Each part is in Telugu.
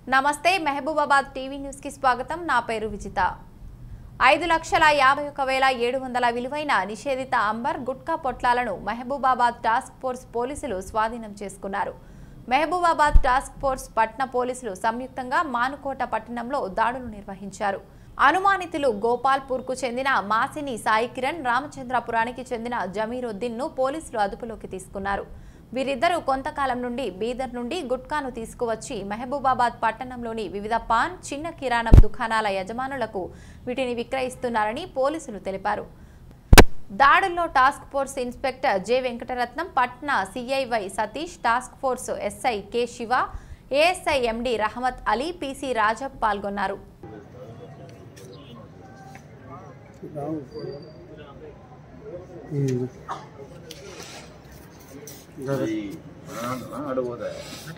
నమస్తే మహబూబాబాద్ టీవీ న్యూస్ కి స్వాగతం నా పేరు విజిత ఐదు లక్షల యాభై ఒక వేల ఏడు వందల విలువైన నిషేధిత అంబర్ గుట్కా పొట్లాలను మహబూబాబాద్ టాస్క్ ఫోర్స్ పోలీసులు స్వాధీనం చేసుకున్నారు మహబూబాబాద్ టాస్క్ ఫోర్స్ పట్న పోలీసులు సంయుక్తంగా మానుకోట పట్టణంలో దాడులు నిర్వహించారు అనుమానితులు గోపాల్పూర్కు చెందిన మాసిని సాయి కిరణ్ రామచంద్రపురానికి చెందిన జమీరుద్దీన్ ను పోలీసులు అదుపులోకి తీసుకున్నారు వీరిద్దరూ కొంతకాలం నుండి బీదర్ నుండి గుట్కాను తీసుకువచ్చి మహబూబాబాద్ పట్టణంలోని వివిధ పాన్ చిన్న కిరాణం దుకాణాల యజమానులకు వీటిని విక్రయిస్తున్నారని పోలీసులు తెలిపారు దాడుల్లో task force inspector J Venkataratnam Patna CI Y Satish task force SI K Siva ASI MD Rahamat Ali PC Rajab పాల్గొన్నారు అడుగుదా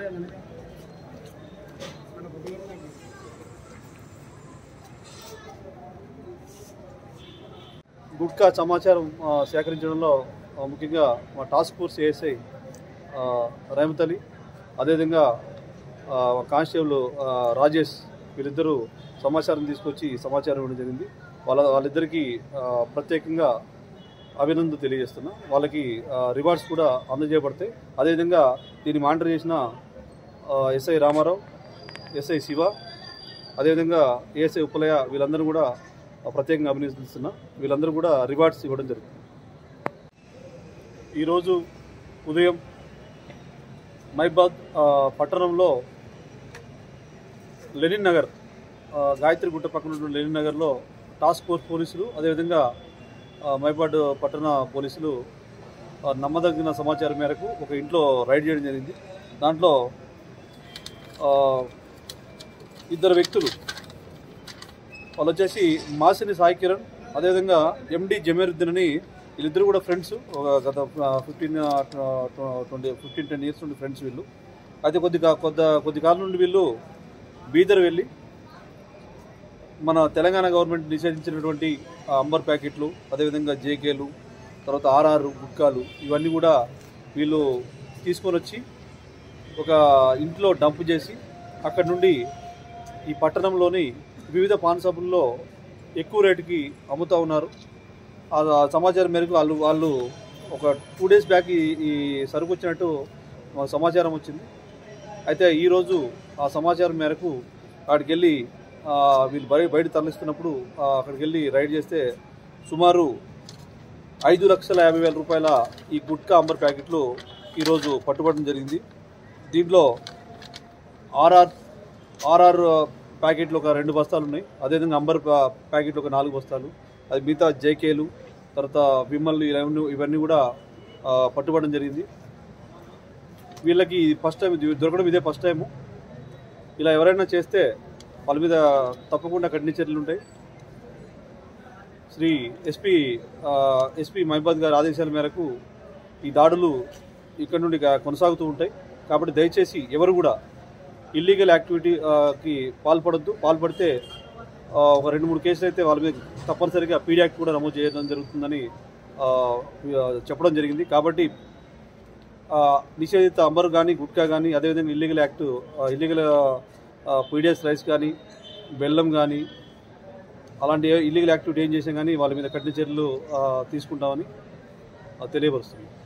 గుట్కా సమాచారం ఆ, సేకరించడంలో ఆ, ముఖ్యంగా మా టాస్క్ ఫోర్స్ ఏఎస్ఐ ఆ, రేమత్ అలీ అదేవిధంగా ఆ, కానిస్టేబుల్ ఆ, రాజేష్ వీళ్ళిద్దరూ సమాచారం తీసుకొచ్చి ఈ సమాచారం ఇవ్వడం జరిగింది వాళ్ళ వాళ్ళిద్దరికీ ఆ, ప్రత్యేకంగా అభినందనలు తెలియజేస్తున్నా వాళ్ళకి ఆ, రివార్డ్స్ కూడా అందజేయబడతాయి అదేవిధంగా దీన్ని మానిటర్ చేసిన ఆ, ఎస్ఐ రామారావు ఎస్ఐ శివ అదేవిధంగా ఏఎస్ఐ ఉప్పలయ్య వీళ్ళందరూ కూడా ప్రత్యేకంగా అభినందిస్తున్నా వీళ్ళందరూ కూడా రివార్డ్స్ ఇవ్వడం జరుగుతుంది ఈరోజు ఉదయం మైబాద్ ఆ, పట్టణంలో లెనిన్ నగర్ ఆ, గాయత్రి గుట్ట పక్కన ఉన్న లెనిన్ నగర్లో టాస్క్ ఫోర్స్ పోలీసులు అదేవిధంగా ఆ, మైబాద్ పట్టణ పోలీసులు ఆ, నమ్మదగిన సమాచారం మేరకు ఒక ఇంట్లో రైడ్ చేయడం జరిగింది దాంట్లో ఆ, ఇద్దరు వ్యక్తులు వాళ్ళు వచ్చేసి మాసిని సాయి కిరణ్ అదేవిధంగా ఎండి జమీరుద్దీన్ అని వీళ్ళిద్దరు కూడా ఫ్రెండ్స్ ఒక గత fifteen twenty fifteen ten years నుండి ఫ్రెండ్స్ వీళ్ళు అయితే కొద్ది కా- కొద్ది కొద్ది కాలం నుండి వీళ్ళు బీదర్ వెళ్ళి మన తెలంగాణ గవర్నమెంట్ నిషేధించినటువంటి ఆ అంబర్ ప్యాకెట్లు అదేవిధంగా జేకేలు తర్వాత ఆర్ఆర్ గుట్కాలు ఇవన్నీ కూడా వీళ్ళు తీసుకొని వచ్చి ఒక ఇంట్లో డంప్ చేసి అక్కడ నుండి ఈ పట్టణంలోని వివిధ పాన్ షాపుల్లో ఎక్కువ రేటుకి అమ్ముతూ ఉన్నారు ఆ సమాచారం మేరకు వాళ్ళు వాళ్ళు ఒక టూ డేస్ బ్యాక్ ఈ ఈ సరుకు వచ్చినట్టు మాకు సమాచారం వచ్చింది అయితే ఈరోజు ఆ సమాచారం మేరకు అక్కడికి వెళ్ళి ఆ, వీళ్ళు బయట బయట తరలిస్తున్నప్పుడు ఆ, అక్కడికి వెళ్ళి రైడ్ చేస్తే సుమారు ఐదు లక్షల యాభై వేల రూపాయల ఈ గుట్కా అంబర్ ప్యాకెట్లు ఈరోజు పట్టుబడడం జరిగింది దీంట్లో ఆర్ఆర్ ఆర్ఆర్ ప్యాకెట్లు ఒక రెండు బస్తాలు ఉన్నాయి అదేవిధంగా అంబర్ ప్యా- ప్యాకెట్లు ఒక నాలుగు బస్తాలు అది మిగతా జేకేలు తర్వాత విమల్ ఇవన్నీ ఇవన్నీ కూడా ఆ, పట్టుబడడం జరిగింది వీళ్ళకి ఫస్ట్ టైం ఇది దొరకడం ఇదే ఫస్ట్ టైము ఇలా ఎవరైనా చేస్తే వాళ్ళ మీద తప్పకుండా కఠిన చర్యలు ఉంటాయి శ్రీ ఎస్పీ ఎస్పీ మహిబాద్ గారి ఆదేశాల మేరకు ఈ దాడులు ఇక్కడ నుండి గా- కొనసాగుతూ ఉంటాయి కాబట్టి దయచేసి ఎవరు కూడా ఇల్లీగల్ యాక్టివిటీకి పాల్పడద్దు పాల్పడితే ఆ, ఒక రెండు మూడు కేసులు అయితే వాళ్ళ మీద తప్పనిసరిగా పీడీ యాక్ట్ కూడా నమోదు చేయడం జరుగుతుందని ఆ, చెప్పడం జరిగింది కాబట్టి ఆ, నిషేధిత అంబర్ కానీ గుట్కా కానీ అదేవిధంగా illegal act illegal PDS rice కానీ బెల్లం కానీ అలాంటి ఇల్లీగల్ యాక్టివిటీ ఏం చేసాం కానీ వాళ్ళ మీద కఠిన చర్యలు ఆ, తీసుకుంటామని ఆ, తెలియపరుస్తుంది